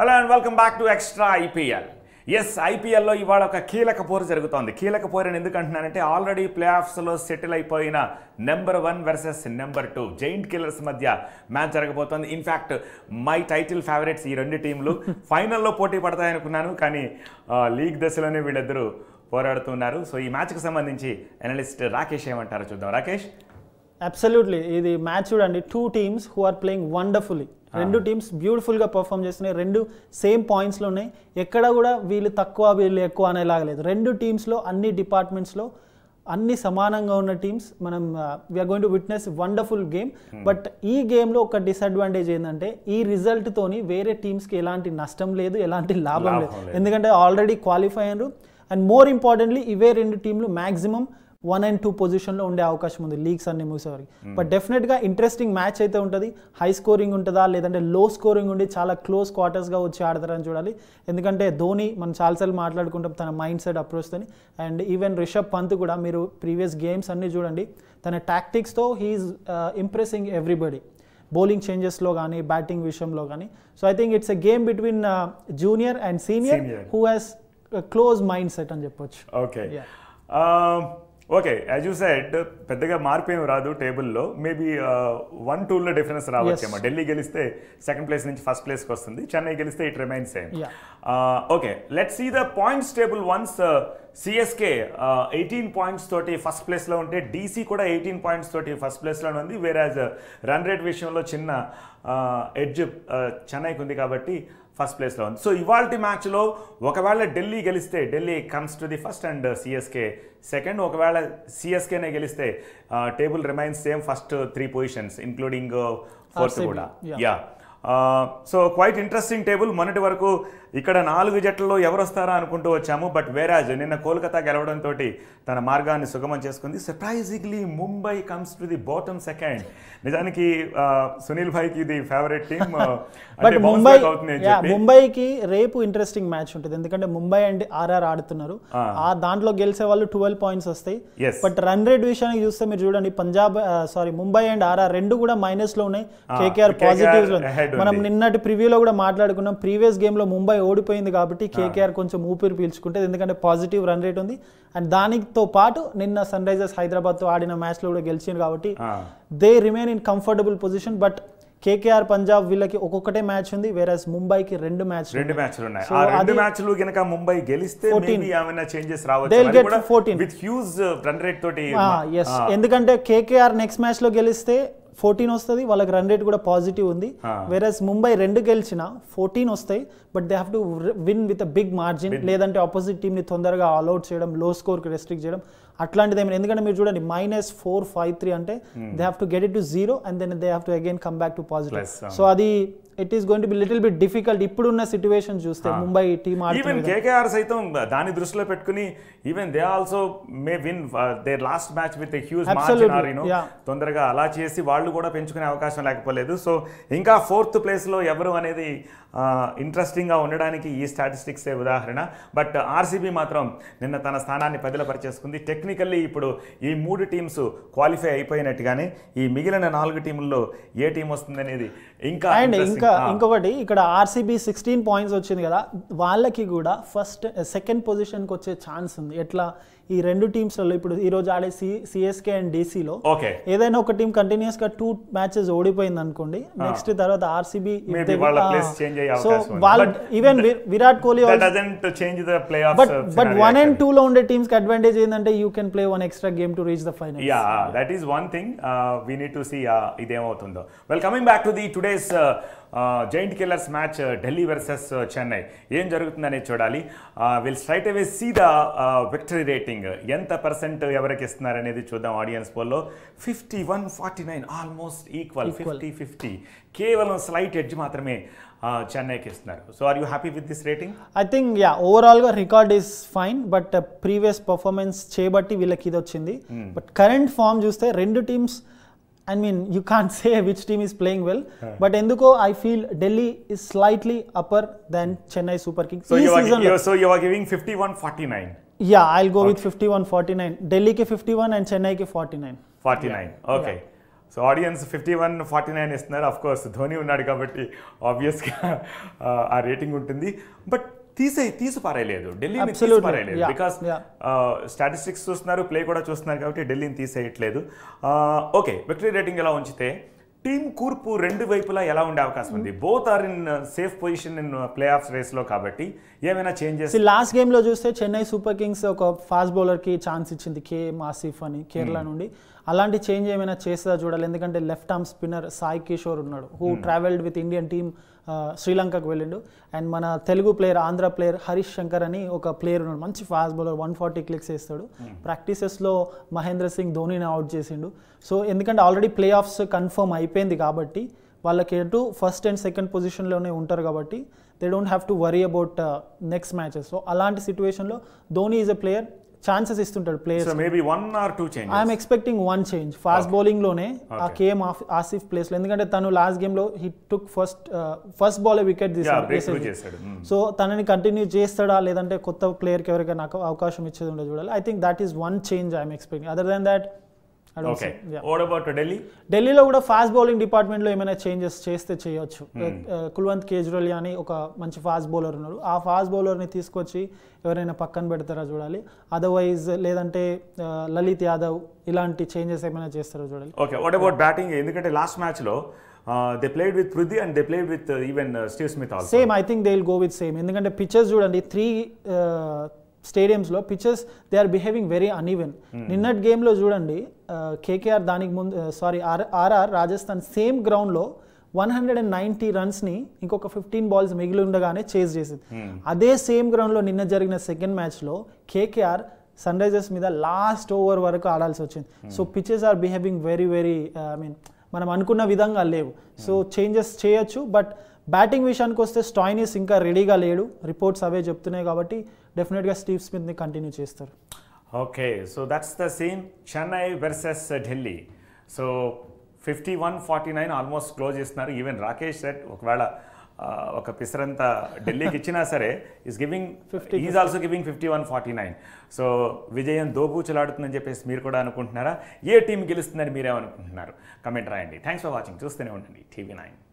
Hello and welcome back to extra IPL yes ఐపీఎల్లో ఇవాళ ఒక కీలక పోరు జరుగుతోంది కీలక పోరు అని ఎందుకు అంటున్నానంటే ఆల్రెడీ ప్లే ఆఫ్స్లో సెటిల్ అయిపోయిన number one versus number two giant killers మధ్య మ్యాచ్ జరగబోతోంది ఇన్ఫ్యాక్ట్ మై టైటిల్ ఫేవరెట్స్ ఈ రెండు టీంలు ఫైనల్లో పోటీ పడతాయనుకున్నాను కానీ ఆ, లీగ్ దశలోనే వీళ్ళిద్దరూ పోరాడుతున్నారు సో ఈ మ్యాచ్కి సంబంధించి అనలిస్ట్ రాకేష్ ఏమంటారో చూద్దాం రాకేష్ అబ్సల్యూట్లీ ఇది మ్యాచ్ చూడండి two teams who are playing wonderfully రెండు టీమ్స్ బ్యూటిఫుల్గా పర్ఫామ్ చేస్తున్నాయి రెండు సేమ్ పాయింట్స్లో ఉన్నాయి ఎక్కడ కూడా వీళ్ళు తక్కువ వీళ్ళు ఎక్కువ అనేలాగా లేదు రెండు టీమ్స్లో అన్ని డిపార్ట్మెంట్స్లో అన్ని సమానంగా ఉన్న టీమ్స్ మనం we are going to witness wonderful game but ఈ గేమ్లో ఒక డిసడ్వాంటేజ్ ఏంటంటే ఈ రిజల్ట్ తోని వేరే టీమ్స్కి ఎలాంటి నష్టం లేదు ఎలాంటి లాభం లేదు లాభం లేదు. ఎందుకంటే ఆల్రెడీ క్వాలిఫై అయ్యారు అండ్ మోర్ ఇంపార్టెంట్లీ ఇవే రెండు టీంలు మాక్సిమం వన్ అండ్ టూ పొజిషన్లో ఉండే అవకాశం ఉంది లీగ్స్ అన్ని ముగిసేవారికి బట్ డెఫినెట్గా ఇంట్రెస్టింగ్ మ్యాచ్ అయితే ఉంటుంది హై స్కోరింగ్ ఉంటుందా లేదంటే లో స్కోరింగ్ ఉండి చాలా క్లోజ్ క్వార్టర్స్గా వచ్చి ఆడతారని చూడాలి ఎందుకంటే ధోని మనం చాలాసార్లు మాట్లాడుకుంటాం తన మైండ్ సెట్ అప్రోచ్తోని అండ్ ఈవెన్ రిషబ్ పంత్ కూడా మీరు ప్రీవియస్ గేమ్స్ అన్ని చూడండి తన టాక్టిక్స్తో హీఈస్ ఇంప్రెసింగ్ ఎవ్రీబడి బౌలింగ్ చేంజెస్లో కానీ బ్యాటింగ్ విషయంలో కానీ so I think it's a game between junior and senior Senior. Who has close mind set అని చెప్పొచ్చు okay Yeah. Okay as you said పెద్దగా మార్పు ఏమి రాదు టేబుల్లో మేబీ వన్ టూల్లో డిఫరెన్స్ రావచ్చేమో ఢిల్లీ గెలిస్తే సెకండ్ ప్లేస్ నుంచి ఫస్ట్ ప్లేస్కి వస్తుంది చెన్నై గెలిస్తే it remain same Yeah. Okay let see the points table once CSK eighteen points తోటి ఫస్ట్ ప్లేస్లో ఉంటే డీసీ కూడా ఎయిటీన్ పాయింట్స్ తోటి ఫస్ట్ ప్లేస్లో ఉంది వేరాజ్ రన్ రేట్ విషయంలో చిన్న ఎడ్జ్ చెన్నైకి ఉంది కాబట్టి ఫస్ట్ ప్లేస్లో ఉంది సో ఇవాళ మ్యాచ్లో ఒకవేళ ఢిల్లీ గెలిస్తే Delhi comes to the first and CSK second ఒకవేళ సిఎస్కేనే గెలిస్తే table remains same first three positions including fourth RCB, కూడా yeah. Yeah so quite interesting table మొన్నటి వరకు ఇక్కడ నాలుగు జట్లలో ఎవరు వస్తారా అనుకుంటూ వచ్చాము బట్ వేరాజ్ నిన్న కోల్కతా గెలవడంతో తన మార్గాన్ని సుగమం చేసుకుంది surprisingly Mumbai comes to the bottom second నిజానికి ఆ, సునీల్ భాయ్కి ఇది ఫేవరెట్ టీమ్ బట్ ముంబై అవుతుంది అని యా, చెప్పి ముంబైకి రేపు ఇంట్రెస్టింగ్ మ్యాచ్ ఉంటుంది ఎందుకంటే ముంబై అండ్ ఆర్ఆర్ ఆడుతున్నారు ఆ దాంట్లో గెలిచే వాళ్ళు ట్వెల్వ్ పాయింట్స్ వస్తాయి Yes. బట్ రన్ రేట్ విషయానికి చూస్తే మీరు చూడండి Punjab sorry Mumbai and RR రెండు కూడా మైనస్ లో ఉన్నాయి Ah, KKR KKR positives ahead మనం ఉంది. నిన్నటి ప్రివ్యూలో కూడా మాట్లాడుకున్నాం ప్రీవియస్ గేమ్ లో ముంబై ఓడిపోయింది కాబట్టి కేకేఆర్ కొంచెం ఊపిరి పీల్చుకుంటే ఎందుకంటే పాజిటివ్ రన్ రేట్ ఉంది అండ్ దానితో పాటు నిన్న సన్ రైజర్స్ హైదరాబాద్ తో ఆడిన మ్యాచ్ లో కూడా గెలిచింది కాబట్టి Ah. They remain in comfortable position but KKR Punjab వీళ్ళకి ఒక్కొక్కటే మ్యాచ్ ఉంది వేరస్ ముంబైకి రెండు మ్యాచ్ రెండు మ్యాచ్లు ఉన్నాయి So, ఆ రెండు అది- మ్యాచ్లు గనక ముంబై గెలిస్తే 14. మేబీ ఏమైనా చేంజెస్ They'll get రావచ్చు 14. విత్ హ్యూజ్ రన్ రేట్ తోటి ఎస్ ఎందుకంటే కేకేఆర్ నెక్స్ట్ మ్యాచ్ లో గెలిస్తే ఫోర్టీన్ వస్తుంది వాళ్ళకి రన్ రేట్ కూడా పాజిటివ్ ఉంది Ah. వేరస్ ముంబై రెండు గెలిచిన ఫోర్టీన్ వస్తాయి but they have to win with a big margin లేదంటే ఆపోజిట్ టీమ్ ని తొందరగా ఆల్అౌట్ చేయడం లో స్కోర్ కి రెస్ట్రిక్ట్ చేయడం అట్లాంటిది ఏమైనా ఎందుకంటే మీరు చూడండి మైనస్ ఫోర్ ఫైవ్ త్రీ అంటే they have to get it to zero and then they have to again come back to positive Plus, ah. So అది it is going to be little bit difficult ఇప్పుడున్న situation చూస్తే Mumbai team even ఆడుతుంది KKR సైతం దాని దృష్టిలో పెట్టుకుని even they also may win their last match with huge Absolutely, margin or you know yeah. తొందరగా అలా చేసి వాళ్ళు కూడా పెంచుకునే అవకాశం లేకపోలేదు సో ఇంకా ఫోర్త్ ప్లేస్లో ఎవరు అనేది ఇంట్రెస్టింగ్గా ఉండడానికి ఈ స్టాటిస్టిక్సే ఉదాహరణ బట్ ఆర్సీబీ మాత్రం నిన్న తన స్థానాన్ని పదిలపరిచేసుకుంది టెక్నికల్లీ ఇప్పుడు ఈ మూడు టీమ్స్ క్వాలిఫై అయిపోయినట్టుగానే ఈ మిగిలిన నాలుగు టీముల్లో ఏ టీం వస్తుందనేది ఇంకా అండ్ interesting. ఇంకా ఆ. ఇంకొకటి ఇక్కడ ఆర్సీబీ సిక్స్టీన్ పాయింట్స్ వచ్చింది కదా వాళ్ళకి కూడా ఫస్ట్ సెకండ్ పొజిషన్కి వచ్చే ఛాన్స్ ఉంది ఎట్లా ఈ రెండు టీమ్స్లలో ఇప్పుడు ఈ రోజు ఆడే సి సిఎస్కే అండ్ డీసీలో ఓకే ఏదైనా ఒక టీం కంటిన్యూస్ గా టూ మ్యాచెస్ ఓడిపోయింది అనుకోండి నెక్స్ట్ తర్వాత ఆర్సీబీ Maybe వాళ్ళ place change అయ్యే సో అవకాశం ఉంది. వాళ్ళు But even Virat Kohli that doesn't change the playoffs but uh, but scenario one and actually. Two లో ఉండే టీమ్స్ కి అడ్వాంటేజ్ ఏంటంటే you can play one extra game to reach the final yeah that is one thing we need to see ఇదేమవుతుందో well coming back to the today's giant killers match Delhi versus Chennai ఏం జరుగుతుందనేది చూడాలి will straight away see the victory rating ఎంత percent ఎవరికి ఇస్తున్నారు అనేది చూద్దాం audience పోల్లో fifty one forty nine almost equal Equal. Fifty fifty కేవలం స్లైట్ ఎడ్జ్ మాత్రమే uh, చెన్నైకి ఇస్తున్నారు so are you happy with this rating I think yeah ఓవరాల్గా record is fine but previous performance చేయబట్టి వీళ్ళకి ఇది వచ్చింది బట్ కరెంట్ ఫామ్ చూస్తే రెండు teams I mean you can't say which team is playing well but ఎందుకో I feel Delhi is slightly upper then Chennai Super Kings so ఈ you season so you are giving fifty one forty nine yeah I go with fifty one forty nine ఢిల్లీకి fifty one and చెన్నైకి forty nine forty nine okay so audience fifty one forty nine ఇస్తున్నారు of course Dhoni ఉన్నాడు కాబట్టి ఆబ్వియస్గా ఆ rating ఉంటుంది but తీసే తీసి పారేయలేదు ఢిల్లీని తీసి Absolutely. పారేయలేదు Yeah. Because Yeah. స్టాటిస్టిక్స్ చూస్తున్నారు ప్లే కూడా చూస్తున్నారు కాబట్టి ఢిల్లీని తీసేయట్లేదు ఓకే విక్టరీ రేటింగ్ ఎలా ఉంచితే టీం కూర్పు రెండు వైపులా ఎలా ఉండే అవకాశం ఉంది both are in safe position in play off రేస్లో కాబట్టి ఏమైనా చేంజెస్ లాస్ట్ గేమ్లో చూస్తే చెన్నై సూపర్ కింగ్స్ ఒక ఫాస్ట్ బౌలర్కి ఛాన్స్ ఇచ్చింది కే ఆసిఫ్ అని కేరళ నుండి అలాంటి చేంజ్ ఏమైనా చేస్తుందా చూడాలి ఎందుకంటే left arm spinner Sai Kishore ఉన్నాడు who travelled with Indian team శ్రీలంకకు వెళ్ళిండు అండ్ మన తెలుగు ప్లేయర్ ఆంధ్ర ప్లేయర్ హరీష్ శంకర్ అని ఒక ప్లేయర్ ఉన్నాడు మంచి fast bowler one forty clicks వేస్తాడు ప్రాక్టీసెస్లో మహేంద్ర సింగ్ ధోనిని అవుట్ చేసిండు సో ఎందుకంటే ఆల్రెడీ ప్లే ఆఫ్స్ కన్ఫర్మ్ అయిపోయింది కాబట్టి వాళ్ళకి ఎటు ఫస్ట్ అండ్ సెకండ్ పొజిషన్లోనే ఉంటారు కాబట్టి they don't have to worry about next matches so అలాంటి సిచ్యువేషన్లో Dhoni is a player chances ఇస్తుంటాడు players so maybe one or two change I'm expecting one change fast బౌలింగ్లోనే ఆ Okay. కేఎం ఆసిఫ్ ప్లేస్లో ఎందుకంటే తను లాస్ట్ గేమ్లో he took first first ball wicket breakthrough తీసాడు చేశాడు Mm. సో తనని కంటిన్యూ చేస్తాడా లేదంటే కొత్త ప్లేయర్కి ఎవరికైనా నాకు అవకాశం ఇచ్చేది ఉండదు చూడాలి I think that is one change I'm expecting other than that okay what about Delhi ఢిల్లీలో కూడా ఫాస్ట్ బౌలింగ్ డిపార్ట్మెంట్లో ఏమైనా చేంజెస్ చేస్తే చేయొచ్చు కుల్వంత్ కేజ్రీవాల్ అని ఒక మంచి ఫాస్ట్ బౌలర్ ఉన్నారు ఆ ఫాస్ట్ బౌలర్ని తీసుకొచ్చి ఎవరైనా పక్కన పెడతారా చూడాలి అదర్వైజ్ లేదంటే ఆ, లలిత్ యాదవ్ ఇలాంటి చేంజెస్ ఏమైనా చేస్తారో చూడాలి ఓకే వాట్ అబౌట్ బ్యాటింగ్ ఎందుకంటే లాస్ట్ మ్యాచ్లో they played with Prithvi and they played with even Steve Smith also same I think they will go with same ఎందుకంటే పిక్చర్స్ చూడండి త్రీ స్టేడియంస్లో pictures they are behaving very uneven నిన్నటి గేమ్లో చూడండి KKR దానికి ముందు sorry R RR Rajasthan same గ్రౌండ్లో one hundred and ninety రన్స్ని ఇంకొక ఫిఫ్టీన్ బాల్స్ మిగిలి ఉండగానే చేజ్ చేసింది అదే సేమ్ గ్రౌండ్లో నిన్న జరిగిన సెకండ్ మ్యాచ్లో కేకేఆర్ సన్ రైజర్స్ మీద లాస్ట్ ఓవర్ వరకు ఆడాల్సి వచ్చింది so pitches are behaving very very I mean మనం అనుకున్న విధంగా లేవు సో చేంజెస్ చేయొచ్చు బట్ బ్యాటింగ్ విషయానికి వస్తే స్టాయినిస్ ఇంకా రెడీగా లేడు రిపోర్ట్స్ అవే చెప్తున్నాయి కాబట్టి డెఫినెట్గా స్టీవ్ స్మిత్ని కంటిన్యూ చేస్తారు okay so that's the scene Chennai versus Delhi so fifty one forty nine almost close చేస్తున్నారు ఈవెన్ రాకేష్ రెడ్ ఒకవేళ ఆ, ఒక పిసరంతా ఢిల్లీకి ఇచ్చినా సరే is giving is also giving fifty one forty nine so విజయం దోబూచులాడుతుందని చెప్పేసి మీరు కూడా అనుకుంటున్నారా ఏ టీం గెలుస్తుందని మీరేమనుకుంటున్నారు కమెంట్ రాయండి థ్యాంక్స్ ఫర్ వాచింగ్ చూస్తూనే ఉండండి టీవీ నైన్